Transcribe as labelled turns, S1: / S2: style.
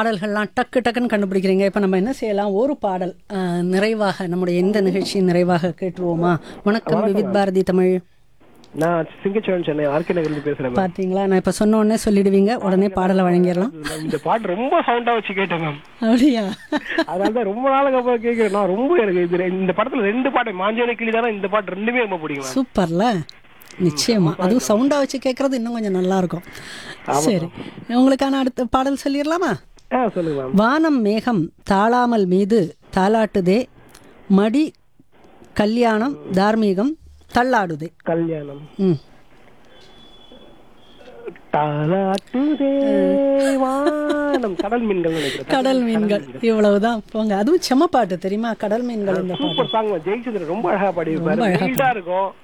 S1: பாடல்கள்லாம் டக்கு டக்குன்னு கண்டுபிடிக்கிறீங்க இப்போ நம்ம என்ன செய்யலாம் ஒரு பாடல் அஹ், நிறைவாக நம்முடைய எந்த நிகழ்ச்சியின் நிறைவாக கேட்டுருவோமா வணக்கம் விவித் பாரதி தமிழ்
S2: நான் சிங்கச்சோழன் சென்னை ஆர்கே நகர்ல பேசுறேன் மேம்
S1: பார்த்தீங்களா நான் இப்போ சொன்ன உடனே சொல்லிடுவீங்க உடனே பாடலை வழங்கிடலாம்
S2: இந்த பாட்டு ரொம்ப சவுண்டா வச்சு கேட்டேன் மேம்
S1: அப்படியா
S2: அதனால தான் ரொம்ப நாளுக்கு அப்புறம் கேட்கிறேன் நான் ரொம்ப எனக்கு இது ரெ- இந்த படத்துல ரெண்டு பாட்டு மாஞ்சோலை கிளி தானே இந்த பாட்டு ரெண்டுமே ரொம்ப பிடிக்கும் மேம்
S1: சூப்பர்ல நிச்சயமா அதுவும் சவுண்டா வச்சு கேட்கறது இன்னும் கொஞ்சம் நல்லா இருக்கும் சரி உங்களுக்கான அடுத்த பாடல் சொல்லிடலாமா
S2: ஆ சொல்லுங்க மேம்
S1: வானம் மேகம் தாளாமல் மீது தாலாட்டுதே மடி கல்யாணம் தார்மீகம் தள்ளாடுதே
S2: கல்யாணம்
S1: ம்
S2: தாலாட்டுதே வானம் கடல் மீன்கள் நினைக்கிறேன்
S1: கடல் மீன்கள் இவ்வளவுதான் போங்க அதுவும் செம்ம பாட்டு தெரியுமா கடல் மீன்கள் இந்த பாட்டு
S2: சூப்பர் சாங் ஜெயிச்சது ரொம்ப அழகா பாடியிருப்பாரு
S1: ரொம்ப அழகா
S2: மெலிடா இருக்கும்